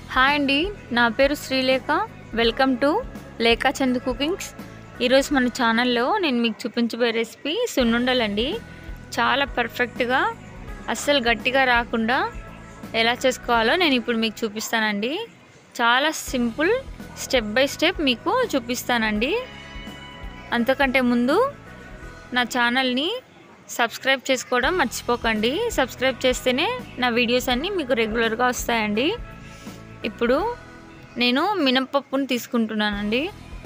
hi అండి నా పేరు శ్రీలేఖ వెల్కమ్ టు లేఖ చంద్ కుకింగ్స్ ఈరోజు మన ఛానల్లో నేను మీకు చూపించబోయే రెసిపీ సున్నుండలండి చాలా పర్ఫెక్ట్గా అస్సలు గట్టిగా రాకుండా ఎలా చేసుకోవాలో నేను ఇప్పుడు మీకు చూపిస్తానండి చాలా సింపుల్ స్టెప్ బై స్టెప్ మీకు చూపిస్తానండి అంతకంటే ముందు నా ఛానల్ని సబ్స్క్రైబ్ చేసుకోవడం మర్చిపోకండి సబ్స్క్రైబ్ చేస్తేనే నా వీడియోస్ అన్నీ మీకు రెగ్యులర్గా వస్తాయండి ఇప్పుడు నేను మినపప్పుని తీసుకుంటున్నానండి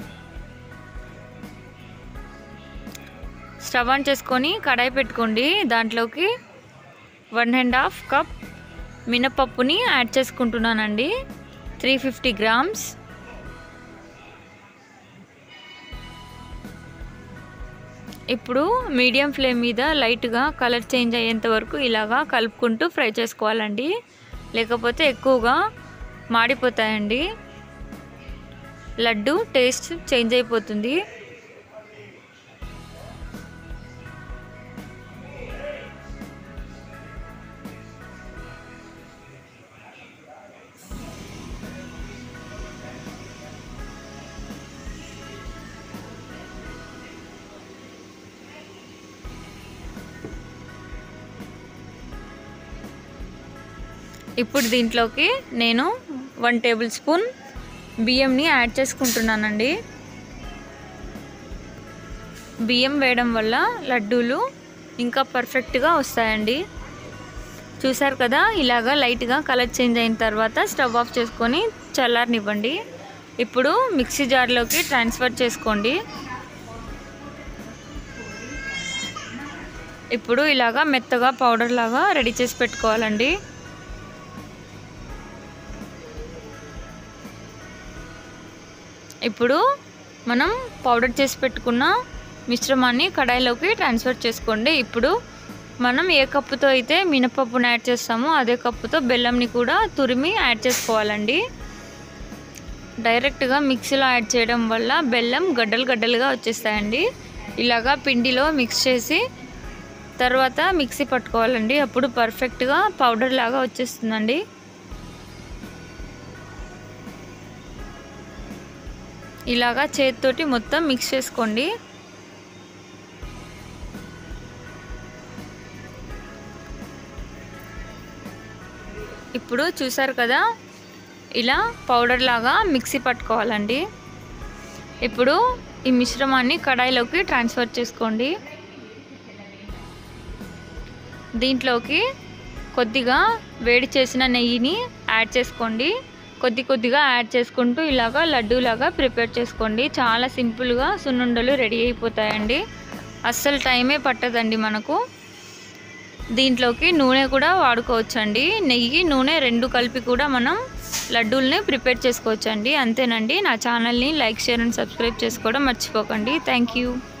స్టవ్ ఆన్ చేసుకొని కడాయి పెట్టుకోండి దాంట్లోకి వన్ అండ్ హాఫ్ కప్ మినపప్పుని యాడ్ చేసుకుంటున్నానండి త్రీ ఫిఫ్టీ గ్రామ్స్ ఇప్పుడు మీడియం ఫ్లేమ్ మీద లైట్గా కలర్ చేంజ్ అయ్యేంత వరకు ఇలాగా కలుపుకుంటూ ఫ్రై చేసుకోవాలండి లేకపోతే ఎక్కువగా మాడిపోతాయండి లడ్డు టేస్ట్ చేంజ్ అయిపోతుంది ఇప్పుడు దీంట్లోకి నేను వన్ టేబుల్ స్పూన్ బియ్యంని యాడ్ చేసుకుంటున్నానండి బియ్యం వేయడం వల్ల లడ్డూలు ఇంకా పర్ఫెక్ట్గా వస్తాయండి చూసారు కదా ఇలాగా లైట్గా కలర్ చేంజ్ అయిన తర్వాత స్టవ్ ఆఫ్ చేసుకొని చల్లారనివ్వండి ఇప్పుడు మిక్సీ జార్లోకి ట్రాన్స్ఫర్ చేసుకోండి ఇప్పుడు ఇలాగా మెత్తగా పౌడర్ లాగా రెడీ చేసి పెట్టుకోవాలండి ఇప్పుడు మనం పౌడర్ చేసి పెట్టుకున్న మిశ్రమాన్ని కడాయిలోకి ట్రాన్స్ఫర్ చేసుకోండి ఇప్పుడు మనం ఏ కప్పుతో అయితే మినపప్పును యాడ్ చేస్తామో అదే కప్పుతో బెల్లంని కూడా తురిమి యాడ్ చేసుకోవాలండి డైరెక్ట్గా మిక్సీలో యాడ్ చేయడం వల్ల బెల్లం గడ్డలు గడ్డలుగా వచ్చేస్తాయండి ఇలాగా పిండిలో మిక్స్ చేసి తర్వాత మిక్సీ పట్టుకోవాలండి అప్పుడు పర్ఫెక్ట్గా పౌడర్ లాగా వచ్చేస్తుందండి ఇలాగా చేతితోటి మొత్తం మిక్స్ చేసుకోండి ఇప్పుడు చూసారు కదా ఇలా పౌడర్ లాగా మిక్సీ పట్టుకోవాలండి ఇప్పుడు ఈ మిశ్రమాన్ని కడాయిలోకి ట్రాన్స్ఫర్ చేసుకోండి దీంట్లోకి కొద్దిగా వేడి చేసిన నెయ్యిని యాడ్ చేసుకోండి కొద్ది కొద్దిగా యాడ్ చేసుకుంటూ ఇలాగా లడ్డూలాగా ప్రిపేర్ చేసుకోండి చాలా సింపుల్గా సున్నుండలు రెడీ అయిపోతాయండి అస్సలు టైమే పట్టదండి మనకు దీంట్లోకి నూనె కూడా వాడుకోవచ్చండి నెయ్యి నూనె రెండు కలిపి కూడా మనం లడ్డూల్ని ప్రిపేర్ చేసుకోవచ్చండి అంతేనండి నా ఛానల్ని లైక్ షేర్ అండ్ సబ్స్క్రైబ్ చేసుకోవడం మర్చిపోకండి థ్యాంక్ యూ